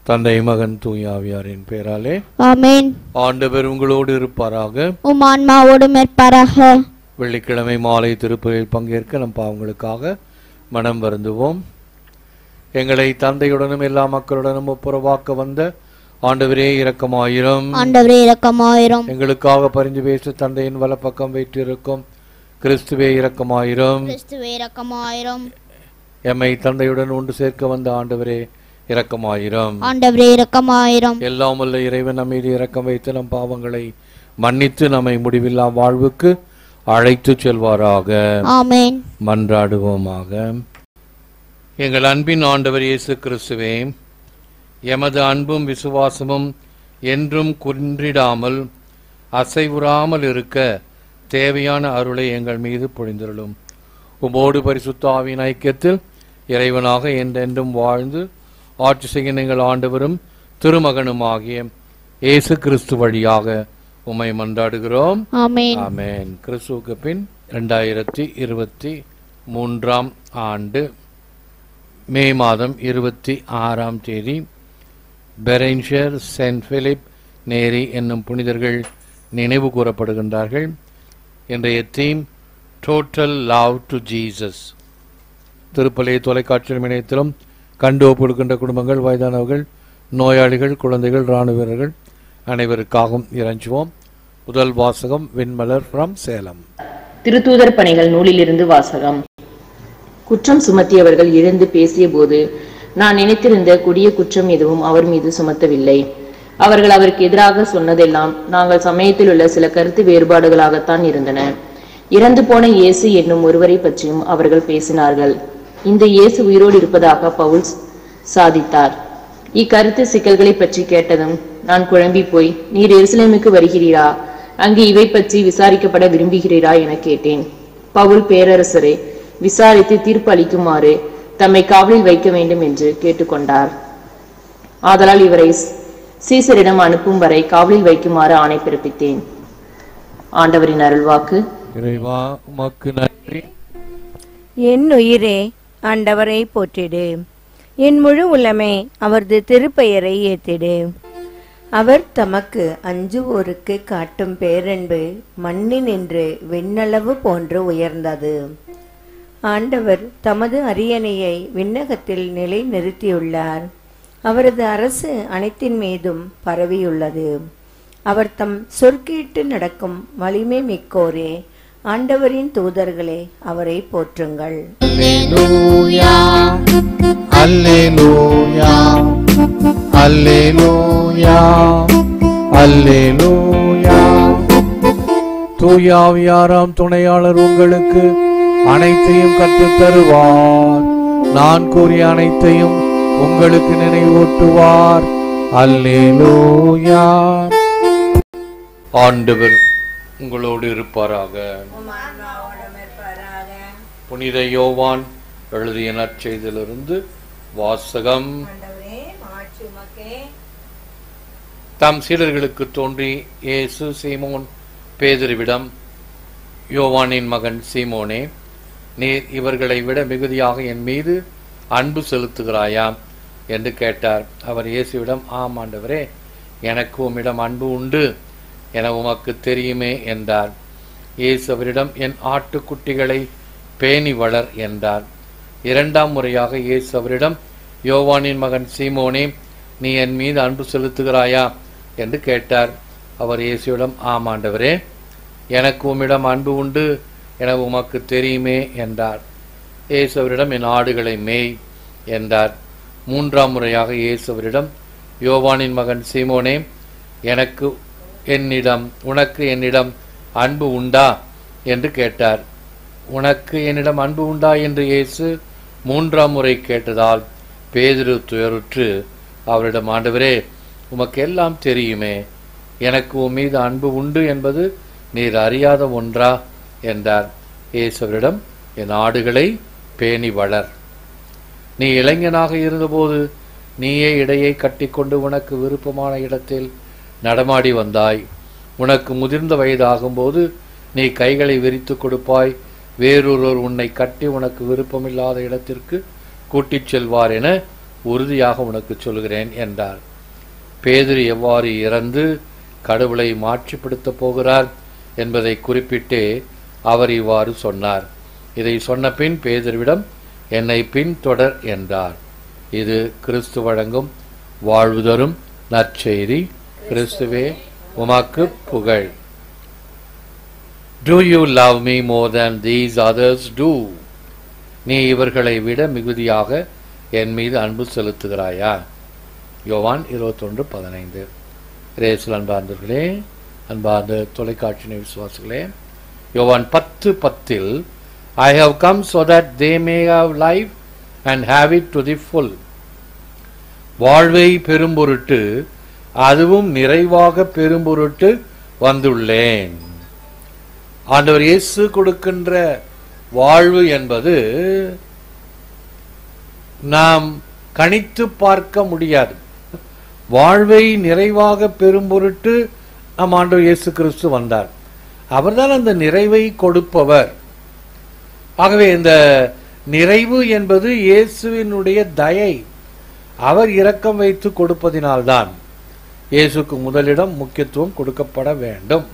தந்தை மகன் தூயாவியாரின் பெயராலே ஆமேன் ஆண்டவர் உங்களோடு இருப்பாராக உம் ஆன்மாவோடு மேற்பாராக வெள்ளிக்கிழமை மாலை திருப்பலியில் பங்கேற்க நம் பாவங்களுக்காக மனம் வருந்துவோம் எங்களை தந்தையுடனும் எல்லா மக்களுடனும் ஒப்புரவாக்க வந்த ஆண்டவரே இரக்கமாயிரம் ஆண்டவரே இரக்கமாயிரும் எங்களுக்காக பரிந்து பேச தந்தையின் வலப்பக்கம் வைத்திருக்கும் கிறிஸ்துவே இரக்கமாயிரம் கிறிஸ்துவே இரக்கமாயிரும் எம்மை தந்தையுடன் ஒன்று சேர்க்க வந்த ஆண்டவரே இரக்கமாயிரம் ஆண்டவரே இரக்கமாயிரும் எல்லாம் உள்ள இறைவன் நம் மீது இரக்கம் வைத்து நம் பாவங்களை மன்னித்து நம்மை முடிவில்லா வாழ்வுக்கு அழைத்து செல்வாராக ஆமேன் மன்றாடுவோமாக எங்கள் அன்பின் ஆண்டவர் இயேசு கிறிஸ்துவே எமது அன்பும் விசுவாசமும் என்றும் குன்றிடாமல் அசைவுறாமல் இருக்க தேவையான அருளை எங்கள் மீது பொழிந்தருளும் உமோடு பரிசுத்த ஆவியின் ஐக்கியத்தில் இறைவனாக என்றென்றும் வாழ்ந்து ஆட்சி செய்ய எங்கள் ஆண்டவரும் திருமகனும் ஆகிய இயேசு கிறிஸ்து வழியாக உம்மை மன்றாடுகிறோம் ஆமேன் ஆமென் கிறிஸ்துவுக்கு பின் ரெண்டாயிரத்தி இருபத்தி மூன்றாம் ஆண்டு மே மாதம் இருபத்தி ஆறாம் தேதி பெரென்ஷர் சென்ட் பிலிப் நேரி என்னும் புனிதர்கள் நினைவு கூறப்படுகின்றார்கள் இன்றைய theme total love to Jesus திருப்பலை தொலைக்காட்சி இணையத்திலும் கண்டு ஒப்புடுகின்ற குடும்பங்கள் வயதானவர்கள் நோயாளிகள் குழந்தைகள் இராணுவ வீரர்கள் அனைவருக்காகவும் இறைஞ்சுவோம் முதல் வாசகம் விண்மலர் ஃப்ரம் சேலம் திருத்தூதர் பணிகள் நூலிலிருந்து வாசகம் குற்றம் சுமத்தியவர்கள் எழுந்து பேசியபோது நான் நினைத்திருந்த கொடிய குற்றம் எதுவும் அவர் மீது சுமத்தவில்லை அவர்கள் அவருக்கு எதிராக சொன்னதெல்லாம் நாங்கள் சமயத்தில் உள்ள சில கருத்து வேறுபாடுகளாகத்தான் இருந்தன இறந்து போன இயேசு என்னும் ஒருவரை பற்றியும் அவர்கள் பேசினார்கள் இந்த இயேசு உயிரோடு இருப்பதாக பவுல் சாதித்தார் இக்கருத்து சிக்கல்களை பற்றி கேட்டதும் நான் குழம்பி போய் நீர் எருசலேமுக்கு வருகிறீரா அங்கு இவை பற்றி விசாரிக்கப்பட விரும்புகிறீரா என கேட்டேன் பவுல் பேரரசரே விசாரித்து தீர்ப்பு அளிக்குமாறு தம்மை காவலில் வைக்க வேண்டும் என்று கேட்டுக்கொண்டார் ஆதலால் இவரை சீசரிடம் அனுப்பும் வரை காவலில் வைக்குமாறு ஆணை பிறப்பித்தேன் ஆண்டவரின் அருள்வாக்கு இறைவா உமக்கு நன்றி என் உயிரே ஆண்டவரை போற்றிடு என் முழு உள்ளமே அவரது திருப்பெயரை ஏத்திடு அவர் தமக்கு அஞ்சுவோருக்கு காட்டும் பேரன்பு மண்ணினின்று விண்ணளவு போன்று உயர்ந்தது ஆண்டவர் தமது அரியணையை விண்ணகத்தில் நிலை நிறுத்தியுள்ளார் அவரது அரசு அனைத்தின் மீதும் பரவியுள்ளது அவர் தம் சொற்கேட்டு நடக்கும் வலிமை மிக்கோரே ஆண்டவரின் தூதர்களே அவரை போற்றுங்கள் அல்லேலூயா அல்லேலூயா அல்லேலூயா தூயாவியாராம் துணையாளர் உங்களுக்கு அனைத்தையும் கற்றுத் தருவார் நான் கூறிய அனைத்தையும் உங்களுக்கு நினைவூட்டுவார் அல்லேலூயா ஆண்டவர் உங்களோடு இருப்பாராக புனித யோவான் எழுதிய நற்செய்தியிலிருந்து வாசகம் தம் சீடர்களுக்கு தோன்றி இயேசு சீமோன் பேதுருவிடம் யோவானின் மகன் சீமோனே நீர் இவர்களை விட மிகுதியாக என் மீது அன்பு செலுத்துகிறாயா என்று கேட்டார் அவர் இயேசுவிடம் ஆம் ஆண்டவரே எனக்கு உம்மிடம் அன்பு உண்டு என உமக்கு தெரியுமே என்றார் இயேசு அவரிடம் என் ஆட்டுக்குட்டிகளை பேணி வளர் என்றார் இரண்டாம் முறையாக இயேசு அவரிடம் யோவானின் மகன் சீமோனே நீ என் மீது அன்பு செலுத்துகிறாயா என்று கேட்டார் அவர் இயேசுவிடம் ஆம் ஆண்டவரே எனக்கு உம்மிடம் அன்பு உண்டு என உமக்கு தெரியுமே என்றார் இயேசு அவரிடம் என் ஆடுகளை மேய் என்றார் மூன்றாம் முறையாக இயேசு அவரிடம் யோவானின் மகன் சீமோனே எனக்கு என்னிடம் உனக்கு என்னிடம் அன்பு உண்டா என்று கேட்டார் உனக்கு என்னிடம் அன்பு உண்டா என்று இயேசு மூன்றாம் முறை கேட்டதால் பேதுரு துயருற்று அவரிடம் ஆண்டவரே உமக்கு எல்லாம் தெரியுமே எனக்கு உன் மீது அன்பு உண்டு என்பது நீர் அறியாத ஒன்றா என்றார் இயேசுவரிடம் என் ஆடுகளை பேணி வளர் நீ இளைஞனாக இருந்தபோது நீயே இடையை கட்டிக்கொண்டு உனக்கு விருப்பமான இடத்தில் நடமாடி வந்தாய் உனக்கு முதிர்ந்த வயதாகும்போது நீ கைகளை விரித்து கொடுப்பாய் வேறொருவர் உன்னை கட்டி உனக்கு விருப்பமில்லாத இடத்திற்கு கூட்டிச் செல்வார் என உறுதியாக உனக்கு சொல்கிறேன் என்றார் பேதுரு எவ்வாறு இறந்து கடவுளை மாற்றிப்படுத்தப் போகிறார் என்பதை குறிப்பிட்டே அவர் இவ்வாறு சொன்னார் இதை சொன்ன பின் பேதுருவிடம் என்னை பின்தொடர் என்றார் இது கிறிஸ்து வழங்கும் வாழ்வு தரும் நற்செய்தி கிறிஸ்துவே உமக்கு புகழ் Do you love me more than these others do? நீ இவர்களை விட மிகுதியாக என் மீது அன்பு செலுத்துகிறாயா யோவான் இருபத்தொன்று பதினைந்து ரேசல் அன்பார்ந்தர்களே அன்பார்ந்த தொலைக்காட்சி விசுவாசிகளே யோவான் பத்து பத்தில் I have come so that they may have life and have it to the full வாழ்வை பெரும்பொருட்டு அதுவும் நிறைவாக பெரும்பொருட்டு வந்துள்ளேன் ஆண்டவர் இயேசு கொடுக்கின்ற வாழ்வு என்பது நாம் கணித்து பார்க்க முடியாது வாழ்வை நிறைவாக பெறும் பொருட்டு நம் ஆண்டவர் இயேசு கிறிஸ்து வந்தார் அவர்தான் அந்த நிறைவை கொடுப்பவர் ஆகவே இந்த நிறைவு என்பது இயேசுவினுடைய தயை அவர் இரக்கம் வைத்து கொடுப்பதினால்தான் இயேசுக்கு முதலிடம் முக்கியத்துவம் கொடுக்கப்பட வேண்டும்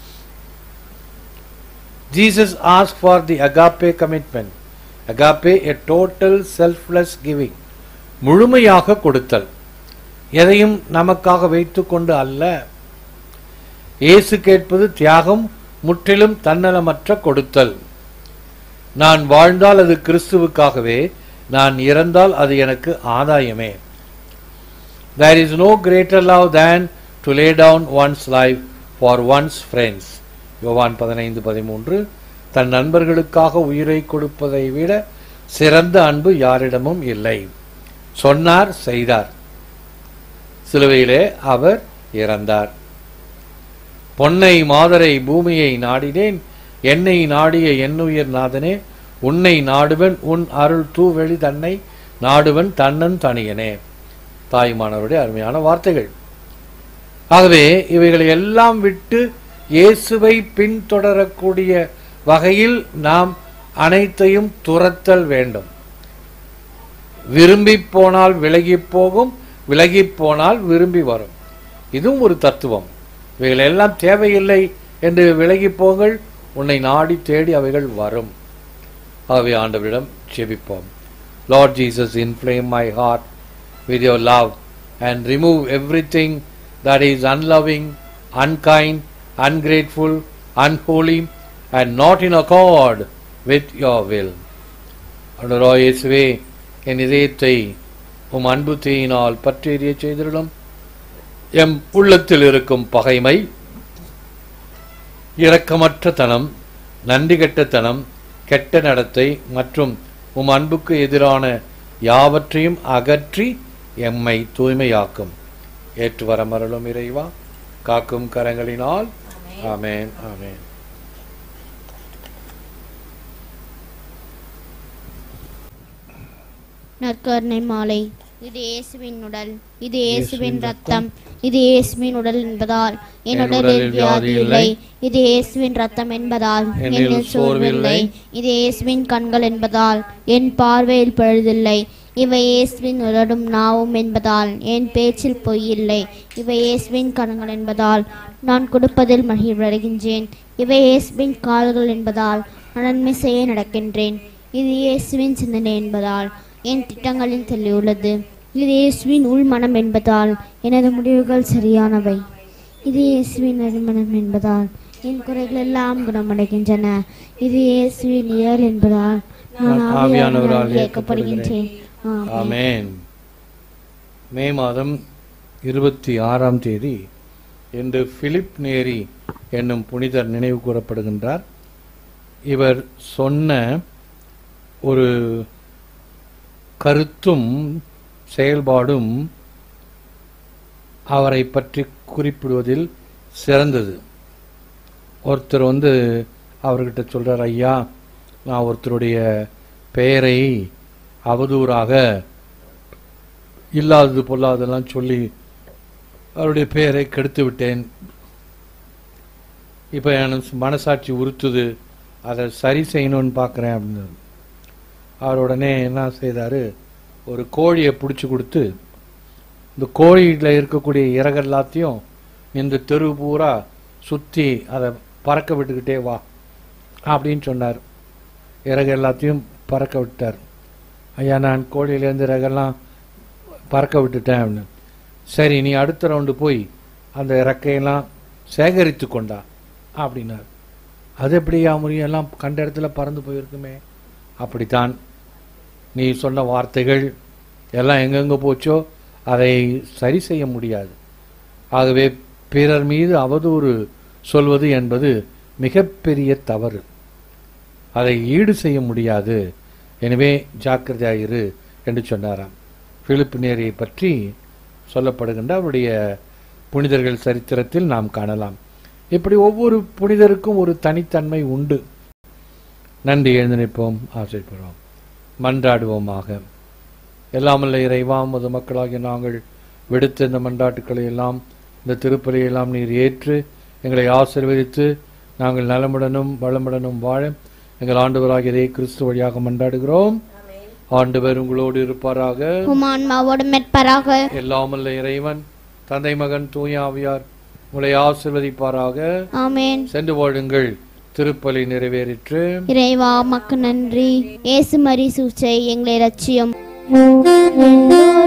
Jesus asked for the agape commitment. Agape, a total selfless giving. முழுமையாக கொடுத்தல் எதையும் நமக்காக வைத்துக்கொண்டு அல்ல இயேசு கேட்பது தியாகம் முற்றிலும் தன்னலமற்ற கொடுத்தல் நான் வாழ்ந்தால் அது கிறிஸ்துவுக்காகவே நான் இறந்தால் அது எனக்கு ஆதாயமே There is no greater love than to lay down one's life for one's friends. யோவான் பதினைந்து பதிமூன்று தன் நண்பர்களுக்காக உயிரை கொடுப்பதை விட சிறந்த அன்பு யாரிடமும் இல்லை சொன்னார் செய்தார் சிலுவையிலே அவர் இறந்தார் பொன்னை மாதரை பூமியை நாடினேன் என்னை நாடிய என்னுயிர் நாதனே உன்னை நாடுவன் உன் அருள் தூவெளி தன்னை நாடுவன் தன்னன் தனியனே தாய்மானவருடைய அருமையான வார்த்தைகள் ஆகவே இவைகளை எல்லாம் விட்டு இயேசுவை பின்தொடரக்கூடிய வகையில் நாம் அனைத்தையும் துரத்தல் வேண்டும் விரும்பி போனால் விலகி போகும் விலகி போனால் விரும்பி வரும் இதுவும் ஒரு தத்துவம் இவைகள் எல்லாம் தேவையில்லை என்று விலகி போங்கள் உன்னை நாடி தேடி அவைகள் வரும் ஆகவே ஆண்டவரிடம் ஜெபிப்போம் Lord Jesus inflame my heart with your love and remove everything that is unloving, unkind, ungrateful, unholy, and not in accord with your will. அடரோ இயேசுவே என் இதயத்தை உம் அன்பு தீயினால் பற்றி எறிய செய்திருளும் எம் உள்ளத்தில் இருக்கும் பகைமை இரக்கமற்ற தனம் நன்றி கெட்டத்தனம் கெட்ட நடத்தை மற்றும் உம் அன்புக்கு எதிரான யாவற்றையும் அகற்றி எம்மை தூய்மையாக்கும் ஏற்று வரமருளும் இறைவா காக்கும் கரங்களினால் ஆமென் ஆமென் நற்கருணை மாலை இது இயேசுவின் உடல் இது இயேசுவின் ரத்தம் இது இயேசுவின் உடல் என்பதால் என் உடலில் வியாதி இல்லை இது இயேசுவின் ரத்தம் என்பதால் என்னில் சோர்வில்லை இது இயேசுவின் கண்கள் என்பதால் என் பார்வையில் பழுதில்லை இவை இயேசுவின் உதடும் நாவும் என்பதால் என் பேச்சில் பொய் இல்லை இவை இயேசுவின் கரங்கள் என்பதால் நான் கொடுப்பதில் மகிழ்வடைகின்றேன் இவை இயேசுவின் கால்கள் என்பதால் நான் நன்மை செய்ய நடக்கின்றேன் இது இயேசுவின் சிந்தனை என்பதால் என் திட்டங்களில் தெளிவுள்ளது இது இயேசுவின் உள்மனம் என்பதால் எனது முடிவுகள் சரியானவை இது இயேசுவின் நறுமணம் என்பதால் என் குறைகள் எல்லாம் குணமடைகின்றன இது இயேசுவின் இயல் என்பதால் நான் நான் ஆவியானவரால் ஆவியானவரால் இயக்கப்படுகின்றேன் ஆமென். ஆமென் மே மாதம் இருபத்தி ஆறாம் தேதி இன்று பிலிப் நேரி என்னும் புனிதர் நினைவு கூறப்படுகின்றார் இவர் சொன்ன ஒரு கருத்தும் செயல்பாடும் அவரை பற்றி குறிப்பிடுவதில் சிறந்தது ஒருத்தர் வந்து அவர்கிட்ட சொல்றார் ஐயா நான் ஒருத்தருடைய பெயரை அவதூறாக இல்லாதது பொல்லாததெல்லாம் சொல்லி அவருடைய பெயரை கெடுத்து விட்டேன் இப்போ எனக்கு மனசாட்சி உறுத்துது அதை சரி செய்யணும்னு பார்க்குறேன் அப்படின்னு அவர் உடனே என்ன செய்தார் ஒரு கோழியை பிடிச்சி கொடுத்து இந்த கோழியில் இருக்கக்கூடிய இறகு எல்லாத்தையும் இந்த தெரு பூரா சுற்றி அதை பறக்க விட்டுக்கிட்டே வா அப்படின்னு சொன்னார் இறகு எல்லாத்தையும் பறக்க விட்டார் ஐயா நான் கோழியிலேருந்து இறகெல்லாம் பறக்க விட்டுட்டேன் அப்படின்னு சரி நீ அடுத்த ரவுண்டு போய் அந்த இறக்கையெல்லாம் சேகரித்து கொண்டா அப்படின்னார் அது எப்படியா முடியும் எல்லாம் கண்ட இடத்துல பறந்து போயிருக்குமே அப்படித்தான் நீ சொன்ன வார்த்தைகள் எல்லாம் எங்கெங்கே போச்சோ அதை சரி செய்ய முடியாது ஆகவே பிறர் மீது அவதூறு சொல்வது என்பது மிகப்பெரிய தவறு அதை ஈடு செய்ய முடியாது எனவே ஜாக்கிரதையாயிரு என்று சொன்னாராம் பிலிப்பு நேரியை பற்றி சொல்லப்படுகின்ற அவருடைய புனிதர்கள் சரித்திரத்தில் நாம் காணலாம் இப்படி ஒவ்வொரு புனிதருக்கும் ஒரு தனித்தன்மை உண்டு நன்றி எழுந்து நிற்போம் ஆசைப்படுவோம் மன்றாடுவோமாக எல்லாமல்ல இறைவா முது மக்களாகிய நாங்கள் விடுத்த இந்த மன்றாட்டுக்களை எல்லாம் இந்த திருப்பலியை எல்லாம் நீர் ஏற்று எங்களை ஆசீர்வதித்து நாங்கள் நலமுடனும் வளமுடனும் வாழ எங்கள் ஆண்டவராகிய இறை கிறிஸ்து வழியாக மன்றாடுகிறோம் ஆண்டவர் உங்களோடு இருப்பாராக உமான்மாவோடு மெட்பராக எல்லாமல்ல இறைவன் தந்தை மகன் தூய ஆவியார் உங்களை ஆசீர்வதிப்பாராக ஆமென் சென்று வாழுங்கள் திருப்பலி நிறைவேறிற்று இறைவா மக்கு நன்றி இயேசு மரி சூச்சை எங்களை ரட்சியம்